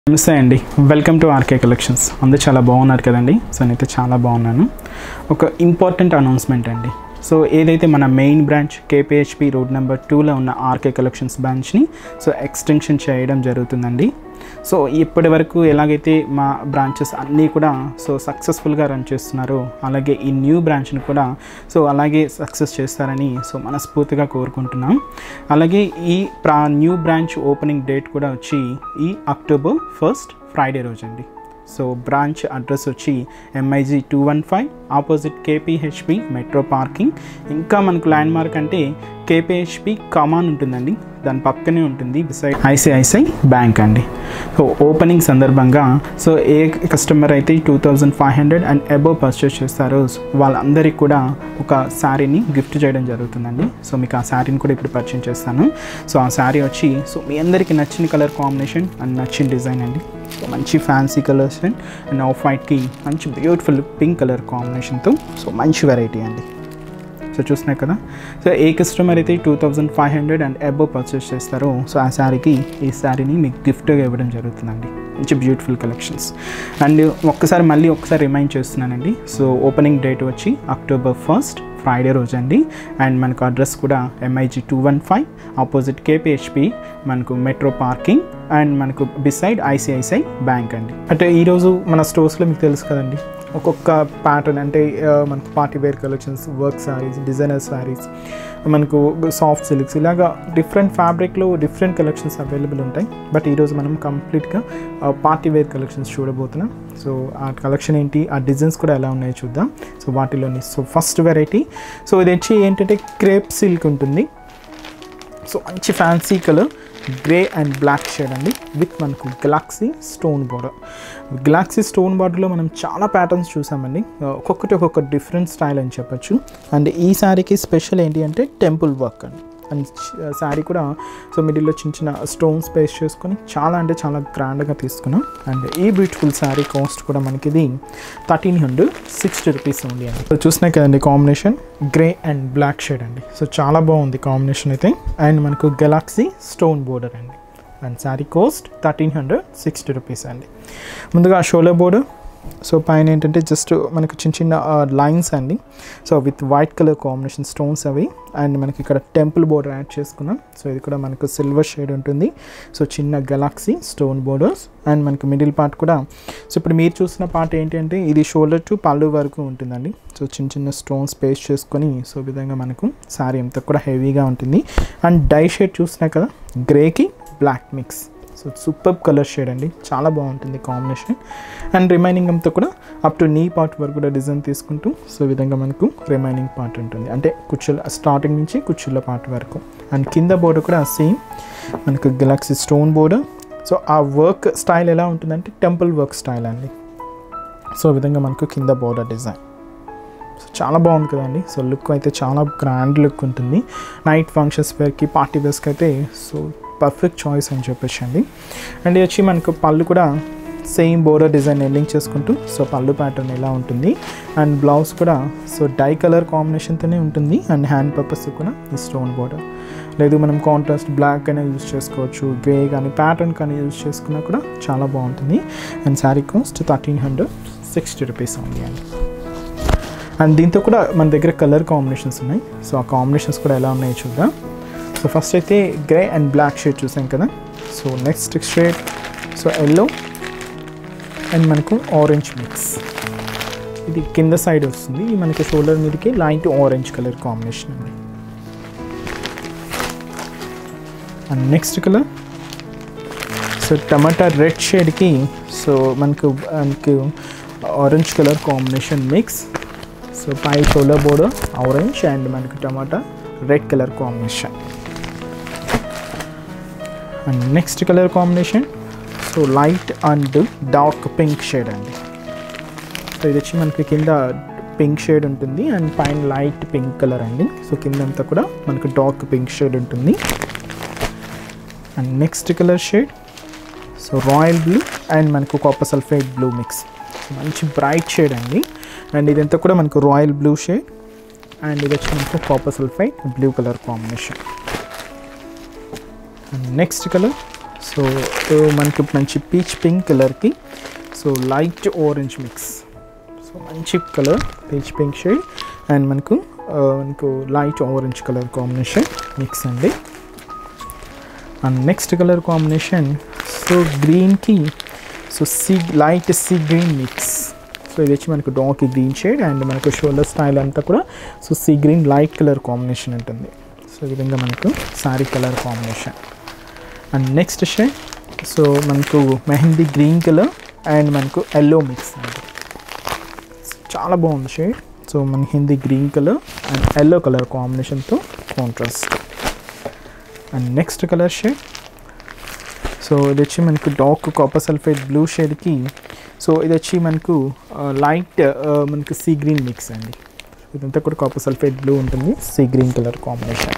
నమస్తే అండి welcome to RK collections అందరూ చాలా బాగున్నారు కదండి సో నేనైతే చాలా బాగున్నాను ఒక ఇంపార్టెంట్ అనౌన్స్మెంట్ అండి సో ఏదైతే మన main branch KPHB road number టూలో ఉన్న ఆర్కే కలెక్షన్స్ బ్రాంచ్ని సో ఎక్స్టెన్షన్ చేయడం జరుగుతుందండి సో ఇప్పటి వరకు ఎలాగైతే మా బ్రాంచెస్ అన్నీ కూడా సో సక్సెస్ఫుల్గా రన్ చేస్తున్నారో అలాగే ఈ న్యూ బ్రాంచ్ని కూడా సో అలాగే సక్సెస్ చేస్తారని సో మనస్ఫూర్తిగా కోరుకుంటున్నాం అలాగే ఈ ప్రా న్యూ బ్రాంచ్ ఓపెనింగ్ డేట్ కూడా వచ్చి ఈ అక్టోబర్ ఫస్ట్ ఫ్రైడే రోజు అండి సో బ్రాంచ్ అడ్రస్ వచ్చి MIG two one five opposite KPHB metro parking ఇంకా మనకు ల్యాండ్ మార్క్ అంటే కేపీహెచ్పి కమాన్ ఉంటుందండి దాని పక్కనే ఉంటుంది బిసైడ్ ఐసిఐసిఐ బ్యాంక్ అండి సో ఓపెనింగ్ సందర్భంగా సో ఏ కస్టమర్ అయితే two thousand five hundred and above purchase చేస్తారో వాళ్ళందరికీ కూడా ఒక శారీని గిఫ్ట్ చేయడం జరుగుతుందండి సో మీకు ఆ శారీని కూడా ఇప్పుడు పర్చేస్ చేస్తాను సో ఆ శారీ వచ్చి సో మీ అందరికీ నచ్చిన కలర్ కాంబినేషన్ అండ్ నచ్చిన డిజైన్ అండి సో మంచి fancy colours and and off వైట్కి మంచి బ్యూటిఫుల్ పింక్ కలర్ కాంబినేషన్తో సో మంచి వెరైటీ అండి సో చూస్తున్నాయి కదా సో ఏ కస్టమర్ అయితే two thousand five hundred and above purchase చేస్తారో సో ఆ శారీకి ఈ శారీని మీకు గిఫ్ట్గా ఇవ్వడం జరుగుతుందండి మంచి బ్యూటిఫుల్ కలెక్షన్స్ అండ్ ఒక్కసారి మళ్ళీ ఒక్కసారి రిమైండ్ చేస్తున్నానండి సో ఓపెనింగ్ డేట్ వచ్చి అక్టోబర్ ఫస్ట్ ఫ్రైడే రోజు అండి అండ్ మనకు అడ్రస్ కూడా MIG two one five opposite KPHB మనకు మెట్రో పార్కింగ్ అండ్ మనకు బిసైడ్ ఐసిఐసిఐ బ్యాంక్ అండి అంటే ఈరోజు మన స్టోర్స్లో మీకు తెలుసు కదండి ఒక్కొక్క ప్యాటర్న్ అంటే ఆ, మనకు party wear collections work saris designer saris మనకు సాఫ్ట్ సిల్క్స్ ఇలాగా డిఫరెంట్ ఫ్యాబ్రిక్లో డిఫరెంట్ కలెక్షన్స్ అవైలబుల్ ఉంటాయి బట్ ఈరోజు మనం కంప్లీట్గా పార్టీ వేర్ కలెక్షన్స్ చూడబోతున్నాం సో ఆ కలెక్షన్ ఏంటి ఆ డిజైన్స్ కూడా ఎలా ఉన్నాయో చూద్దాం సో వాటిలోని సో ఫస్ట్ వెరైటీ సో ఇది వచ్చి ఏంటంటే క్రేప్ సిల్క్ ఉంటుంది సో మంచి fancy colour grey and black shade అండి విత్ మనకు galaxy stone border galaxy stone బార్డర్లో మనం చాలా ప్యాటర్న్స్ చూసామండి ఒక్కొక్కటి ఒక్కొక్క డిఫరెంట్ స్టైల్ అని చెప్పొచ్చు అండ్ ఈ శారీకి స్పెషల్ ఏంటి అంటే టెంపుల్ వర్క్ అండి అండ్ శారీ కూడా సో మిడిల్లో చిన్న చిన్న స్టోన్స్ పేస్ట్ చేసుకొని చాలా అంటే చాలా గ్రాండ్గా తీసుకున్నాం అండ్ ఈ బ్యూటిఫుల్ శారీ కాస్ట్ కూడా మనకి ఇది థర్టీన్ హండ్రెడ్ సిక్స్టీ రూపీస్ ఉంది అండి సో చూసినాయి కదండి combination grey and black shade అండి సో చాలా బాగుంది కాంబినేషన్ అయితే అండ్ మనకు గెలాక్సీ స్టోన్ బోర్డర్ అండి and sari cost thirteen hundred sixty rupees అండి ముందుగా షోలర్ బోర్డర్ సో పైన ఏంటంటే జస్ట్ మనకు చిన్న చిన్న లైన్స్ అండి so with white colour combination stones అవి అండ్ మనకి ఇక్కడ టెంపుల్ బోర్డర్ యాడ్ చేసుకున్నాం సో ఇది కూడా మనకు సిల్వర్ షేడ్ ఉంటుంది సో చిన్న గెలాక్సీ స్టోన్ బోర్డర్స్ అండ్ మనకి మిడిల్ పార్ట్ కూడా సో ఇప్పుడు మీరు చూసిన పార్ట్ ఏంటంటే ఇది షోల్డర్ టు పళ్ళు వరకు ఉంటుందండి సో చిన్న చిన్న స్టోన్స్ పేస్ట్ చేసుకొని సో ఈ విధంగా మనకు శారీ అంతా కూడా హెవీగా ఉంటుంది అండ్ డై షేడ్ చూసినా కదా గ్రేకి black mix so super colour shade అండి చాలా బాగుంటుంది కాంబినేషన్ అండ్ రిమైనింగ్ అంతా కూడా అప్ టు నీ పార్ట్ వరకు కూడా డిజైన్ తీసుకుంటూ సో ఈ విధంగా మనకు రిమైనింగ్ పార్ట్ ఉంటుంది అంటే కుర్చీల స్టార్టింగ్ నుంచి కుర్చీల పార్ట్ వరకు అండ్ కింద బోర్డర్ కూడా సేమ్ మనకు గెలాక్సీ స్టోన్ బోర్డర్ సో ఆ వర్క్ స్టైల్ ఎలా ఉంటుందంటే టెంపుల్ వర్క్ స్టైల్ అండి సో ఈ విధంగా మనకు కింద బోర్డర్ డిజైన్ సో చాలా బాగుంది కదండి సో లుక్ అయితే చాలా గ్రాండ్ లుక్ ఉంటుంది నైట్ ఫంక్షన్స్ వేర్కి పార్టీ వేర్స్కి అయితే సో పర్ఫెక్ట్ చాయిస్ అని చెప్పొచ్చు అండి అండ్ ఇది వచ్చి మనకు పళ్ళు కూడా సేమ్ బోర్డర్ డిజైన్ లింక్ చేసుకుంటూ సో పళ్ళు ప్యాటర్న్ ఇలా ఉంటుంది అండ్ బ్లౌజ్ కూడా సో డై కలర్ కాంబినేషన్తోనే ఉంటుంది అండ్ హ్యాండ్ పర్పస్ కూడా ఈ స్టోన్ బోర్డర్ లేదు మనం కాంట్రాస్ట్ బ్లాక్ అయినా యూజ్ చేసుకోవచ్చు గ్రే కానీ ప్యాటర్న్ కానీ యూజ్ చేసుకున్నా కూడా చాలా బాగుంటుంది and sari cost thirteen hundred sixty rupees ఉంది అండి అండ్ దీంతో కూడా మన దగ్గర కలర్ కాంబినేషన్స్ ఉన్నాయి సో ఆ కాంబినేషన్స్ కూడా ఎలా ఉన్నాయో చూద్దాం సో ఫస్ట్ అయితే గ్రే అండ్ బ్లాక్ షేడ్ చూసాం కదా so next shade so yellow and మనకు ఆరెంజ్ మిక్స్ ఇది కింద సైడ్ వస్తుంది ఇది మనకి షోల్డర్ మీదకి లైట్ ఆరెంజ్ కలర్ కాంబినేషన్ ఉంది and next colour so tomato red షేడ్కి సో మనకు మనకు orange colour combination mix so పై షోలర్ బోర్డర్ ఆరెంజ్ అండ్ మనకు tomato red colour combination and next colour combination so light and dark pink shade అండి so ఇది వచ్చి మనకి కింద పింక్ షేడ్ ఉంటుంది అండ్ పైన లైట్ పింక్ కలర్ అండి సో కింద అంతా కూడా మనకు డార్క్ పింక్ షేడ్ ఉంటుంది and next colour shade so royal blue and మనకు కాపర్ సల్ఫేట్ బ్లూ మిక్స్ మంచి బ్రైట్ షేడ్ అండి అండ్ ఇదంతా కూడా మనకు రాయల్ బ్లూ షేడ్ అండ్ ఇది వచ్చి మనకు copper sulphate blue colour combination and next colour so so మనకి మంచి పీచ్ పింక్ కలర్కి so light orange mix so మంచి colour peach pink shade and మనకు ఆ, మనకు light orange colour combination mix అండి and next colour combination so గ్రీన్కి సో sea light sea green mix so ఇది వచ్చి మనకు డార్క్ గ్రీన్ షేడ్ అండ్ మనకు షోల్డర్ స్టైల్ అంతా కూడా so sea green light colour combination ఉంటుంది సో ఈ విధంగా మనకు sari colour combination and next shade so మనకు మెహందీ గ్రీన్ కలర్ అండ్ మనకు ఎల్లో మిక్స్ అండి చాలా బాగుంది షేడ్ సో మన హిందీ green colour and yellow colour కాంబినేషన్తో contrast and next colour shade so ఇది వచ్చి మనకు డార్క్ కాపర్ సల్ఫేట్ బ్లూ షేడ్కి సో ఇది వచ్చి మనకు లైట్ మనకు సీ గ్రీన్ మిక్స్ అండి ఇదంతా కూడా కాపర్ సల్ఫేట్ బ్లూ ఉంటుంది సీ గ్రీన్ కలర్ కాంబినేషన్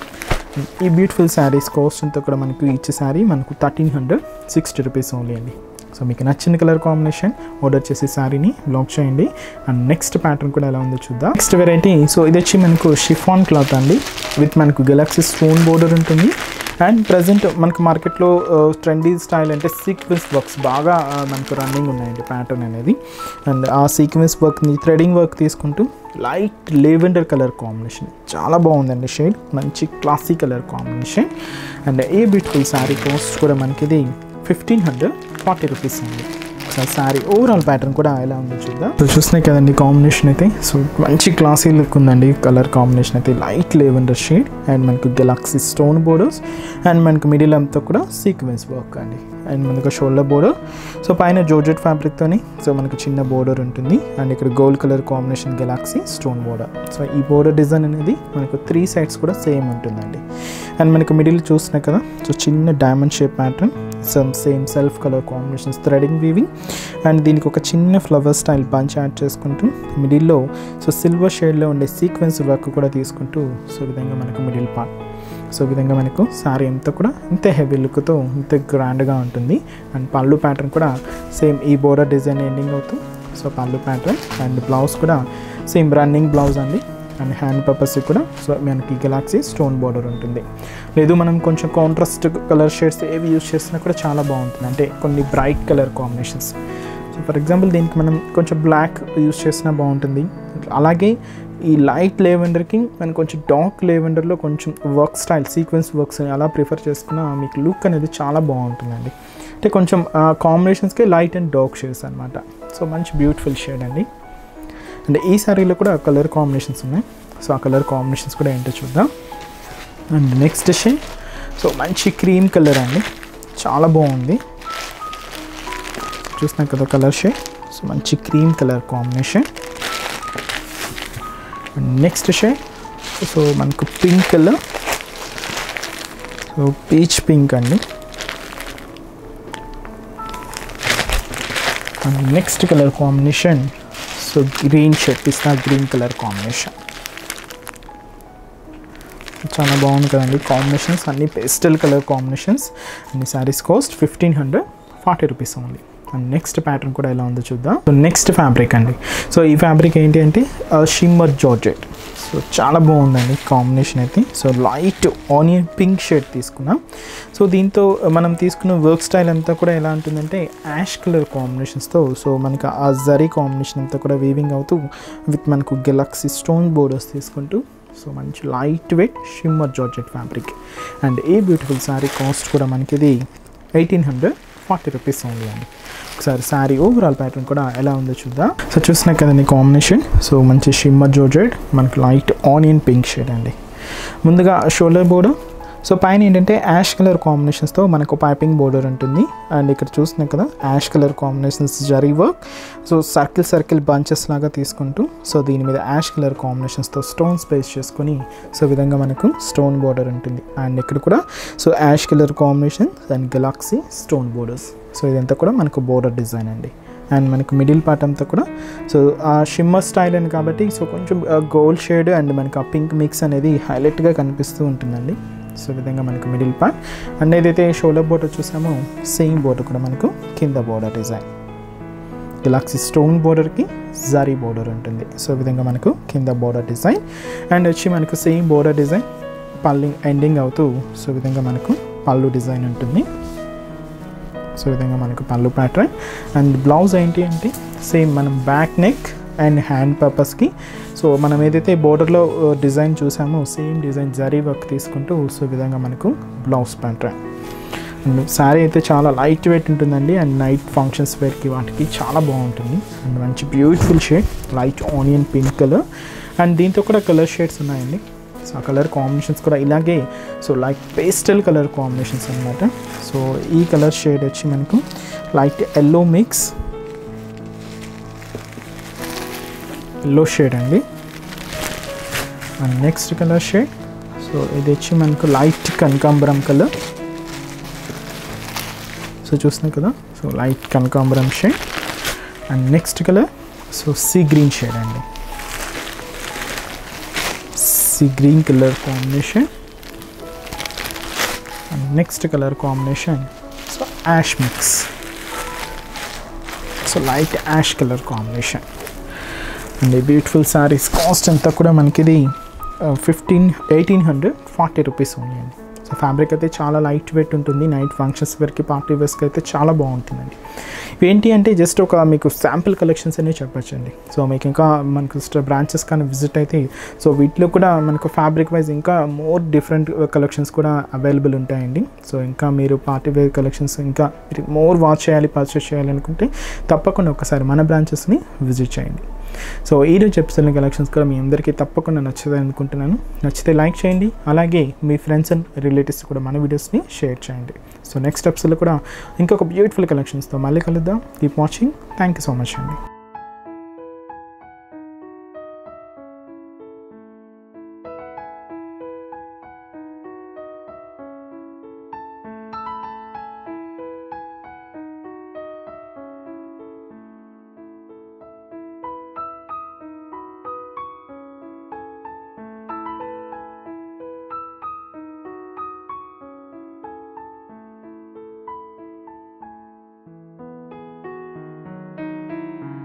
ఈ బ్యూటిఫుల్ శారీస్ కాస్ట్ అంతా కూడా మనకు ఇచ్చే శారీ మనకు thirteen hundred sixty rupees only అండి సో మీకు నచ్చిన కలర్ కాంబినేషన్ ఆర్డర్ చేసే శారీని బ్లాక్ చేయండి అండ్ నెక్స్ట్ ప్యాటర్న్ కూడా ఎలా ఉందో చూద్దాం నెక్స్ట్ వెరైటీ సో ఇది వచ్చి మనకు షిఫాన్ క్లాత్ అండి విత్ మనకు గెలాక్సీ స్టోన్ బోర్డర్ ఉంటుంది అండ్ ప్రజెంట్ మనకు మార్కెట్లో ట్రెండీ స్టైల్ అంటే సీక్వెన్స్ వర్క్స్ బాగా ఆ, మనకు రన్నింగ్ ఉన్నాయండి ప్యాటర్న్ అనేది అండ్ ఆ సీక్వెన్స్ వర్క్ని థ్రెడింగ్ వర్క్ తీసుకుంటూ లైట్ లేవెండర్ కలర్ కాంబినేషన్ చాలా బాగుందండి షేడ్ మంచి classy colour combination and a beautiful sari cost కూడా మనకి ఇది ఫిఫ్టీన్ హండ్రెడ్ ఫార్టీ రూపీస్ అండి ఒకసారి శారీ ఓవరాల్ ప్యాటర్న్ కూడా ఎలా ఉందో చూద్దాం సో చూస్తున్నాయి కదండి కాంబినేషన్ అయితే సో మంచి క్లాసీ లుక్ ఉందండి కలర్ కాంబినేషన్ అయితే లైట్ లెవెండర్ షేడ్ అండ్ మనకు గెలాక్సీ స్టోన్ బోర్డర్స్ అండ్ మనకు మిడిల్ అంతా కూడా సీక్వెన్స్ వర్క్ అండి అండ్ మనకు షోల్డర్ బోర్డర్ సో పైన జోర్జెట్ ఫ్యాబ్రిక్తోని సో మనకు చిన్న బోర్డర్ ఉంటుంది అండ్ ఇక్కడ gold colour combination galaxy stone border so ఈ బోర్డర్ డిజైన్ అనేది మనకు త్రీ సైడ్స్ కూడా సేమ్ ఉంటుందండి అండ్ మనకు మిడిల్ చూస్తున్నాయి కదా సో చిన్న diamond shape pattern some same self colour combinations threading weaving and దీనికి ఒక చిన్న ఫ్లవర్ స్టైల్ బంచ్ యాడ్ చేసుకుంటూ మిడిల్లో సో సిల్వర్ షేడ్లో ఉండే సీక్వెన్స్ వర్క్ కూడా తీసుకుంటూ సో ఈ విధంగా మనకు మిడిల్ పార్ట్ సో ఈ విధంగా మనకు శారీ అంతా కూడా ఇంత హెవీ లుక్తో ఇంత గ్రాండ్గా ఉంటుంది అండ్ పళ్ళు ప్యాటర్న్ కూడా సేమ్ ఈ బోర్డర్ డిజైన్ ఎండింగ్ అవుతూ సో పళ్ళు ప్యాటర్న్ అండ్ బ్లౌజ్ కూడా సేమ్ రన్నింగ్ బ్లౌజ్ అండి అండ్ హ్యాండ్ పర్పస్ కూడా సో మనకి గెలాక్సీ స్టోన్ బార్డర్ ఉంటుంది లేదు మనం కొంచెం కాంట్రాస్ట్ కలర్ షేడ్స్ ఏవి యూస్ చేసినా కూడా చాలా బాగుంటుంది అంటే కొన్ని bright colour combinations so for example దీనికి మనం కొంచెం బ్లాక్ యూస్ చేసినా బాగుంటుంది అలాగే ఈ లైట్ లేవెండర్కి మనం కొంచెం డార్క్ లేవెండర్లో కొంచెం వర్క్ స్టైల్ సీక్వెన్స్ వర్క్స్ అలా ప్రిఫర్ చేసుకున్న మీకు లుక్ అనేది చాలా బాగుంటుందండి అంటే కొంచెం కాంబినేషన్స్కి లైట్ అండ్ డార్క్ షేడ్స్ అనమాట సో మంచి బ్యూటిఫుల్ షేడ్ అండి అండ్ ఈ శారీలో కూడా కలర్ కాంబినేషన్స్ ఉన్నాయి సో ఆ కలర్ కాంబినేషన్స్ కూడా ఏంటో చూద్దాం అండ్ నెక్స్ట్ షేడ్ సో మంచి క్రీమ్ కలర్ అండి చాలా బాగుంది చూస్తున్నాం కదా కలర్ షేడ్ సో మంచి cream colour combination and next shade so మనకు pink colour so peach pink అండి and next colour combination so green shirt పిస్తా గ్రీన్ కలర్ కాంబినేషన్ చాలా బాగుంది కదండి కాంబినేషన్స్ అన్ని పేస్టల్ కలర్ కాంబినేషన్స్ అన్ని saris cost fifteen hundred forty rupees only and next pattern కూడా ఎలా ఉందో చూద్దాం సో నెక్స్ట్ ఫ్యాబ్రిక్ అండి సో ఈ ఫ్యాబ్రిక్ ఏంటి అంటే షిమ్మర్ జార్జెట్ సో చాలా బాగుందండి కాంబినేషన్ అయితే so light onion pink shade తీసుకున్నాం సో దీంతో మనం తీసుకున్న వర్క్ స్టైల్ అంతా కూడా ఎలా ఉంటుందంటే యాష్ కలర్ కాంబినేషన్స్తో సో మనకి ఆ జరీ కాంబినేషన్ అంతా కూడా వీవింగ్ అవుతూ విత్ మనకు గెలాక్సీ స్టోన్ బోర్డర్స్ తీసుకుంటూ సో మంచి light weight shimmer georgette fabric and a beautiful sari cost కూడా మనకి ఇది eighteen hundred forty rupees only అండి ఒకసారి శారీ ఓవరాల్ ప్యాటర్న్ కూడా ఎలా ఉందో చూద్దాం సో చూసినా కదండి కాంబినేషన్ సో మంచి షిమ్మర్ జోర్జెడ్ మనకి లైట్ ఆనియన్ పింక్ షేడ్ అండి ముందుగా షోల్డర్ బోర్డర్ సో పైన ఏంటంటే యాష్ కలర్ కాంబినేషన్స్తో మనకు పైపింగ్ బోర్డర్ ఉంటుంది అండ్ ఇక్కడ చూస్తున్నాం కదా ash colour combinations zari work so circle circle bunches లాగా తీసుకుంటూ సో దీని మీద యాష్ కలర్ కాంబినేషన్స్తో స్టోన్స్ పేస్ట్ చేసుకొని సో ఈ విధంగా మనకు స్టోన్ బోర్డర్ ఉంటుంది అండ్ ఇక్కడ కూడా so ash colour combination and galaxy stone borders so ఇదంతా కూడా మనకు బోర్డర్ డిజైన్ అండి అండ్ మనకు మిడిల్ పార్ట్ అంతా కూడా సో ఆ షిమ్మర్ స్టైల్ అని కాబట్టి సో కొంచెం గోల్డ్ షేడ్ అండ్ మనకు ఆ పింక్ మిక్స్ అనేది హైలైట్గా కనిపిస్తూ ఉంటుందండి సో ఈ విధంగా మనకు మిడిల్ పార్ట్ అండ్ ఏదైతే షోల్డర్ బోర్డర్ చూసామో సేమ్ బోర్డర్ కూడా మనకు కింద బోర్డర్ డిజైన్ గెలాక్సీ స్టోన్ బోర్డర్కి జారీ బోర్డర్ ఉంటుంది సో ఈ విధంగా మనకు కింద బోర్డర్ డిజైన్ అండ్ వచ్చి మనకు సేమ్ బోర్డర్ డిజైన్ పల్లి ఎండింగ్ అవుతూ సో ఈ విధంగా మనకు పళ్ళు డిజైన్ ఉంటుంది సో ఈ విధంగా మనకు పళ్ళు ప్యాటర్న్ అండ్ బ్లౌజ్ ఏంటి అంటే సేమ్ మనం బ్యాక్ నెక్ అండ్ హ్యాండ్ పర్పస్కి సో మనం ఏదైతే బోర్డర్లో డిజైన్ చూసామో సేమ్ డిజైన్ జరీ వర్క్ తీసుకుంటూ సో ఈ విధంగా మనకు బ్లౌజ్ ప్యాటర్న్ అండ్ శారీ అయితే చాలా లైట్ వెయిట్ ఉంటుందండి అండ్ నైట్ ఫంక్షన్స్ వేర్కి వాటికి చాలా బాగుంటుంది అండ్ మంచి beautiful shade light onion pink colour and దీంతో కూడా కలర్ షేడ్స్ ఉన్నాయండి సో ఆ కలర్ కాంబినేషన్స్ కూడా ఇలాగే so light pastel colour combinations అనమాట సో ఈ కలర్ షేడ్ వచ్చి మనకు light yellow mix yellow shade అండి and next colour shade so ఇది వచ్చి మనకు లైట్ కనకాంబరం కలర్ సో చూస్తున్నాం కదా సో లైట్ కనకాంబరం shade and next colour so sea green shade అండి sea green colour combination and next colour combination so ash mix so light ash colour combination and ఈ beautiful saris cost అంతా కూడా మనకి ఇది fifteen eighteen hundred forty rupees ఉన్నాయండి so fabric అయితే చాలా light wait ఉంటుంది నైట్ ఫంక్షన్స్ వరకు పార్టీ వేర్స్కి అయితే చాలా బాగుంటుందండి ఏంటి అంటే జస్ట్ ఒక మీకు శాంపుల్ కలెక్షన్స్ అనేవి చెప్పచ్చండి సో మీకు ఇంకా మనకు బ్రాంచెస్ కానీ విజిట్ అయితే సో వీటిలో కూడా మనకు ఫ్యాబ్రిక్ వైజ్ ఇంకా మోర్ డిఫరెంట్ కలెక్షన్స్ కూడా అవైలబుల్ ఉంటాయండి సో ఇంకా మీరు పార్టీ వేర్ కలెక్షన్స్ ఇంకా మోర్ వాచ్ చేయాలి పర్చేస్ చేయాలి అనుకుంటే తప్పకుండా ఒకసారి మన బ్రాంచెస్ని విజిట్ చేయండి సో ఈరోజు చెప్తున్న కలెక్షన్స్ కూడా మీ అందరికీ తప్పకుండా నచ్చుతాయి అనుకుంటున్నాను నచ్చితే లైక్ చేయండి అలాగే మీ ఫ్రెండ్స్ అండ్ రిలేటివ్స్ కూడా మన వీడియోస్ని షేర్ చేయండి సో నెక్స్ట్ స్టెప్స్లో కూడా ఇంకొక బ్యూటిఫుల్ కలెక్షన్స్తో మళ్ళీ కలుద్దాం keep watching thank you so much అండి